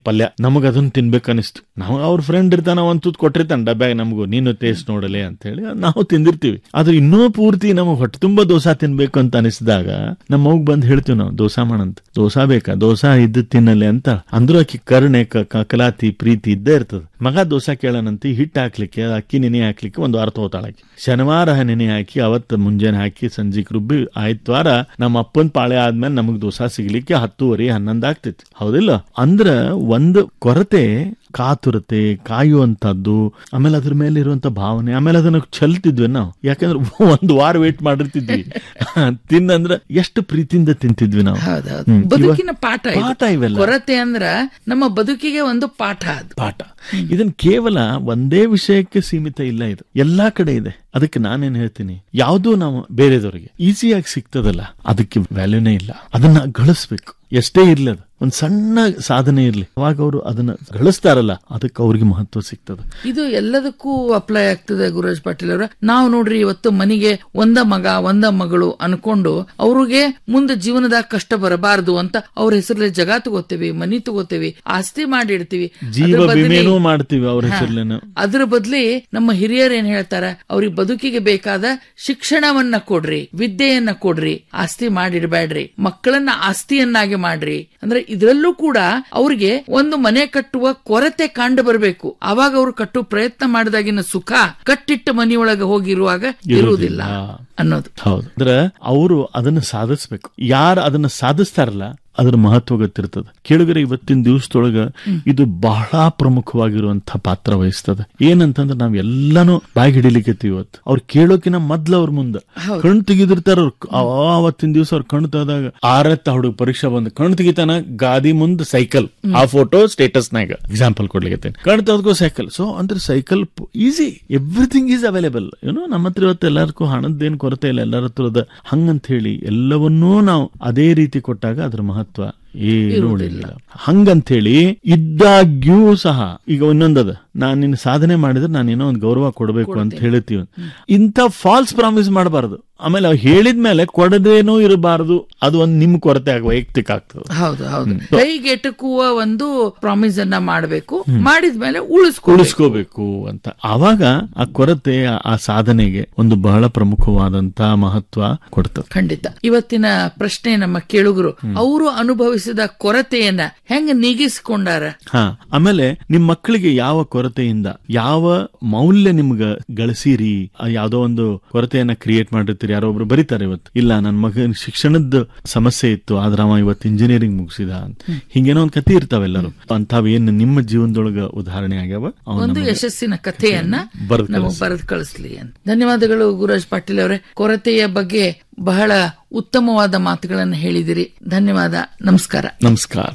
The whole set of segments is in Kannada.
ಪಲ್ಯ ನಮಗ ಅದನ್ನ ತಿನ್ಬೇಕು ಅನಿಸ್ತು ನಾವು ಅವ್ರ ಫ್ರೆಂಡ್ ಇರ್ತಾನ ಒಂದ್ ತೂತ್ ಕೊಟ್ಟಿರ್ತಾನ ಡಬ್ಯಾಗ ನಮಗೂ ನೀನು ಟೇಸ್ಟ್ ನೋಡಲೆ ಅಂತ ಹೇಳಿ ಅದ್ ನಾವು ತಿಂದಿರ್ತೀವಿ ಆದ್ರೆ ಇನ್ನೂ ಪೂರ್ತಿ ನಮಗ್ ಹೊಟ್ಟೆ ತುಂಬಾ ದೋಸಾ ತಿನ್ಬೇಕು ಅಂತ ಅನಿಸಿದಾಗ ನಮ್ಮ ಮಗ್ ಬಂದ್ ಹೇಳ್ತೀವಿ ನಾವು ದೋಸಾ ಮಾಡಂತ ದೋಸಾ ಬೇಕಾ ದೋಸಾ ಇದ್ದು ತಿನ್ನಲೆ ಅಂತ ಅಂದ್ರೂ ಆಕಿ ಕರುಣೆ ಕ- ಕಕಲಾತಿ ಪ್ರೀತಿ ಇದ್ದೇ ಇರ್ತದ ಮಗ ದೋಸಾ ಕೇಳನಂತ ಹಿಟ್ಟು ಹಾಕ್ಲಿಕ್ಕೆ ಅಕ್ಕಿ ನೆನೆ ಹಾಕ್ಲಿಕ್ಕೆ ಒಂದು ಅರ್ಥ ಹೋತಾಳಾಕಿ ಶನಿವಾರ ನೆನೆ ಹಾಕಿ ಅವತ್ತು ಮುಂಜಾನೆ ಹಾಕಿ ಸಂಜೆಗ್ ರುಬ್ಬಿ ಆಯ್ತವಾರ ನಮ್ಮ ಅಪ್ಪನ್ ಪಾಳೆ ಆದ್ಮೇಲೆ ನಮಗ್ ದೋಸಾ ಸಿಗ್ಲಿಕ್ಕೆ ಹತ್ತುವರೆ ಹನ್ನೊಂದು ಆಗ್ತೈತಿ ಹೌದಿಲ್ಲ ಅಂದ್ರ ಒಂದು ಕೊರತೆ ಕಾತುರತೆ ಕಾಯುವಂತದ್ದು ಆಮೇಲೆ ಅದ್ರ ಮೇಲೆ ಇರುವಂತ ಭಾವನೆ ಆಮೇಲೆ ಅದನ್ನ ಚೆಲ್ತಿದ್ವಿ ನಾವು ಯಾಕಂದ್ರೆ ಒಂದು ವಾರ ವೇಟ್ ಮಾಡಿರ್ತಿದ್ವಿ ತಿನ್ನಂದ್ರ ಎಷ್ಟು ಪ್ರೀತಿಯಿಂದ ತಿಂತಿದ್ವಿ ನಾವು ಹೌದೌದು ಹ್ಮ್. ಬದುಕಿನ ಪಾಠ ಇದು. ಪಾಠ ಇವೆಲ್ಲ. ಕೊರತೆ ಅಂದ್ರ ನಮ್ಮ ಬದುಕಿಗೆ ಒಂದು ಪಾಠ ಅದು ಪಾಠ ಇದನ್ ಕೇವಲ ಒಂದೇ ವಿಷಯಕ್ಕೆ ಸೀಮಿತ ಇಲ್ಲ ಇದು ಎಲ್ಲಾ ಕಡೆ ಇದೆ ಅದಕ್ಕೆ ನಾನೇನ್ ಹೇಳ್ತೀನಿ ಯಾವುದೂ ನಾವು ಬೇರೆದವರಿಗೆ ಈಸಿಯಾಗಿ ಸಿಗ್ತದಲ್ಲ ಅದಕ್ಕೆ ವ್ಯಾಲ್ಯೂನೇ ಇಲ್ಲ ಅದನ್ನ ಗಳಿಸ್ಬೇಕು ಎಷ್ಟೇ ಇರ್ಲಿ ಅದು ಒಂದ್ ಸಣ್ಣ ಸಾಧನೆ ಇರ್ಲಿ ಅವಾಗ ಅವರು ಅದನ್ನ ಗಳಿಸ್ತಾರಲ್ಲ ಅದಕ್ಕೆ ಅವ್ರಿಗೆ ಮಹತ್ವ ಸಿಗ್ತದೆ ಇದು ಎಲ್ಲದಕ್ಕೂ ಅಪ್ಲೈ ಆಗ್ತದೆ ಗುರುರಾಜ್ ಪಾಟೀಲ್ ಅವರ ನಾವು ನೋಡ್ರಿ ಇವತ್ತು ಮನೆಗೆ ಒಂದ ಮಗ ಒಂದ ಮಗಳು ಅನ್ಕೊಂಡು ಅವ್ರಿಗೆ ಮುಂದೆ ಜೀವನದಾಗ ಕಷ್ಟ ಬರಬಾರದು ಅಂತ ಅವ್ರ ಹೆಸರಲ್ಲಿ ಜಗ ತಗೋತೇವಿ ಮನಿ ತಗೋತೇವಿ ಆಸ್ತಿ ಮಾಡಿಡ್ತೀವಿ ಜೀವ ಅದ್ರ ಬದ್ಲಿ- ವಿಮೆನೂ ಮಾಡ್ತೀವಿ ಅವ್ರ ಹೆಸರ್ಲೇನು ಅದ್ರ ಬದ್ಲಿ ನಮ್ಮ ಹಿರಿಯರು ಏನ್ ಹೇಳ್ತಾರ ಅವ್ರಿಗೆ ಬದುಕಿಗೆ ಬೇಕಾದ ಶಿಕ್ಷಣವನ್ನ ಕೊಡ್ರಿ ವಿದ್ಯೆಯನ್ನ ಕೊಡ್ರಿ ಆಸ್ತಿ ಮಾಡಿಡ್ಬೇಡ್ರಿ ಮಕ್ಕಳನ್ನ ಆಸ್ತಿಯನ್ನಾಗಿ ಮಾಡ್ರಿ ಅಂದ್ರೆ ಇದ್ರಲ್ಲೂ ಕೂಡ ಅವ್ರಿಗೆ ಒಂದು ಮನೆ ಕಟ್ಟುವ ಕೊರತೆ ಕಂಡು ಬರಬೇಕು ಅವಾಗ ಅವ್ರು ಕಟ್ಟುವ ಪ್ರಯತ್ನ ಮಾಡಿದಾಗಿನ ಸುಖ ಕಟ್ಟಿಟ್ಟ ಮನೆಯೊಳಗೆ ಹೋಗಿರುವಾಗ ಇರುವುದಿಲ್ಲ ಅನ್ನೋದು ಹೌದು ಅಂದ್ರೆ ಅವರು ಅದನ್ನ ಸಾಧಿಸ್ಬೇಕು ಯಾರು ಅದನ್ನ ಸಾಧಿಸ್ತಾರಲ್ಲ ಅದ್ರ ಮಹತ್ವ ಗೊತ್ತಿರ್ತದೆ ಕೇಳಿದ್ರೆ ಇವತ್ತಿನ ದಿವಸದೊಳಗ ಇದು ಬಹಳ ಪ್ರಮುಖವಾಗಿರುವಂತ ಪಾತ್ರ ವಹಿಸ್ತದೆ ಏನಂತಂದ್ರೆ ನಾವ್ ಎಲ್ಲಾನು ಬಾಯಿ ಹಿಡಿಲಿಕ್ಕೆ ಇವತ್ತು ಅವ್ರು ಕೇಳೋಕಿನ ಮೊದ್ಲು ಅವ್ರ ಮುಂದ ಕಣ್ ತೆಗಿದಿರ್ತಾರ ಅವ್ರು ಅವತ್ತಿನ ದಿವಸ ಅವ್ರ ಕಣ್ ತೆಗೆದಾಗ ಆರತ್ತ ಹುಡುಗ ಪರೀಕ್ಷೆ ಬಂದು ಕಣ್ ತೆಗಿತಾನ ಗಾದಿ ಮುಂದ್ ಸೈಕಲ್ ಆ ಫೋಟೋ ಸ್ಟೇಟಸ್ ನಾಗ ಎಕ್ಸಾಂಪಲ್ ಕೊಡ್ಲಿಕ್ಕೆ ಕಣ್ ತೆಗೆದ್ಕೋ ಸೈಕಲ್ ಸೊ ಅಂದ್ರೆ cycle easy everything is available ಏನೋ ನಮ್ಮ ಹತ್ರ ಇವತ್ತು ಎಲ್ಲರಿಗೂ ಹಣದ್ದೇನು ಕೊರತೆ ಇಲ್ಲ ಎಲ್ಲರ ಹತ್ರ ಅದ ಹಂಗಂತ ಹೇಳಿ ಎಲ್ಲವನ್ನೂ ನಾವು ಅದೇ ರೀತಿ ಕೊಟ್ಟಾಗ ಅದ್ರ ಮಹತ್ವ ಏನು ಉಳಿಲಿಲ್ಲ ಹಂಗಂತೇಳಿ ಇದ್ದಾಗ್ಯೂ ಸಹ ಈಗ ಇನ್ನೊಂದದ ನಾನ್ ನಿನ್ನ ಸಾಧನೆ ಮಾಡಿದ್ರೆ ನಾನು ಏನೋ ಒಂದು ಗೌರವ ಕೊಡಬೇಕು ಅಂತ ಹೇಳ್ತೀವಿ ಇಂಥ ಫಾಲ್ಸ್ ಪ್ರಾಮಿಸ್ ಮಾಡಬಾರದು ಆಮೇಲೆ ಅವ್ ಹೇಳಿದ್ಮೇಲೆ ಕೊಡದೇನೂ ಇರಬಾರದು ಅದು ಒಂದು ನಿಮ್ ಕೊರತೆ ಆಗ ವೈಯಕ್ತಿಕ ಆಗ್ತದೆ ಹೌದು ಹೌದು ಕೈಗೆಟಕುವ ಒಂದು ಪ್ರಾಮಿಸ್ ಅನ್ನ ಮಾಡಬೇಕು ಮಾಡಿದ್ಮೇಲೆ ಉಳಿಸ್ಕೊ ಉಳಿಸ್ಕೋಬೇಕು ಅಂತ ಆವಾಗ ಆ ಕೊರತೆ ಆ- ಆ ಸಾಧನೆಗೆ ಒಂದು ಬಹಳ ಪ್ರಮುಖವಾದಂತ ಮಹತ್ವ ಕೊಡ್ತದೆ ಖಂಡಿತ ಇವತ್ತಿನ ಪ್ರಶ್ನೆ ನಮ್ಮ ಕೇಳುಗರು ಅವರು ಅನುಭವಿಸಿದ ಕೊರತೆಯನ್ನ ಹೆಂಗ ನೀಗಿಸಿಕೊಂಡಾರ ಹಾ ಆಮೇಲೆ ನಿಮ್ ಮಕ್ಕಳಿಗೆ ಯಾವ ಕೊರತೆಯಿಂದ ಯಾವ ಮೌಲ್ಯ ನಿಮ್ಗ ಗಳಿಸಿರಿ ಆ ಯಾವ್ದೋ ಒಂದು ಕೊರತೆಯನ್ನ ಕ್ರಿಯೇಟ್ ಮಾಡಿರ್ತೀರಿ ಯಾರೋ ಒಬ್ರು ಬರೀತಾರೆ ಇವತ್ತು ಇಲ್ಲ ನನ್ನ ಮಗನ ಶಿಕ್ಷಣದ ಸಮಸ್ಯೆ ಇತ್ತು ಆದ್ರ ಅವ ಇವತ್ತು ಇಂಜಿನಿಯರಿಂಗ್ ಮುಗಿಸಿದ ಅಂತ ಹಿಂಗೇನೋ ಒಂದ್ ಕತೆ ಇರ್ತಾವೆಲ್ಲರೂ ಅಂತಾವ್ ಏನ್ ನಿಮ್ಮ ಜೀವನದೊಳಗ ಉದಾಹರಣೆ ಆಗ್ಯಾವ ಅವ್ನ ಒಂದು ನಮಗೆ ಯಶಸ್ಸಿನ ಕಥೆಯನ್ನ ಬರೆದು ನಮಗೆ ಬರೆದು ಕಳಿಸ್ಲಿ ಅಂತ ಧನ್ಯವಾದಗಳು ಗುರುರಾಜ್ ಪಾಟೀಲ್ ಅವರೇ ಕೊರತೆಯ ಬಗ್ಗೆ ಬಹಳ ಉತ್ತಮವಾದ ಮಾತುಗಳನ್ನು ಹೇಳಿದಿರಿ ಧನ್ಯವಾದ ನಮಸ್ಕಾರ ನಮಸ್ಕಾರ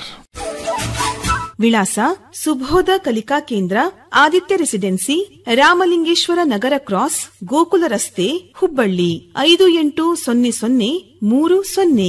ವಿಳಾಸ ಸುಬೋಧ ಕಲಿಕಾ ಕೇಂದ್ರ ಆದಿತ್ಯ ರೆಸಿಡೆನ್ಸಿ ರಾಮಲಿಂಗೇಶ್ವರ ನಗರ ಕ್ರಾಸ್ ಗೋಕುಲ ರಸ್ತೆ ಹುಬ್ಬಳ್ಳಿ ಐದು ಎಂಟು ಸೊನ್ನೆ ಸೊನ್ನೆ ಮೂರು ಸೊನ್ನೆ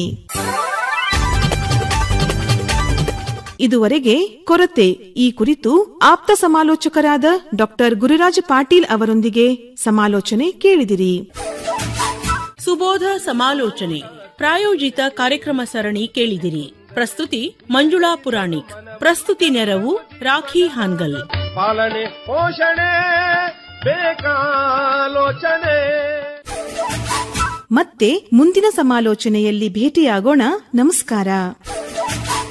ಇದುವರೆಗೆ ಕೊರತೆ ಈ ಕುರಿತು ಆಪ್ತ ಸಮಾಲೋಚಕರಾದ ಡಾಕ್ಟರ್ ಗುರುರಾಜ ಪಾಟೀಲ್ ಅವರೊಂದಿಗೆ ಸಮಾಲೋಚನೆ ಕೇಳಿದಿರಿ ಸುಬೋಧ ಸಮಾಲೋಚನೆ ಪ್ರಾಯೋಜಿತ ಕಾರ್ಯಕ್ರಮ ಸರಣಿ ಕೇಳಿದಿರಿ ಪ್ರಸ್ತುತಿ ಮಂಜುಳಾ ಪುರಾಣಿಕ್ ಪ್ರಸ್ತುತಿ ನೆರವು ರಾಖಿ ಹಾನ್ಗಲ್ ಪಾಲನೆ ಪೋಷಣೆ ಬೇಕಾಲೋಚನೆ ಮತ್ತೆ ಮುಂದಿನ ಸಮಾಲೋಚನೆಯಲ್ಲಿ ಭೇಟಿಯಾಗೋಣ ನಮಸ್ಕಾರ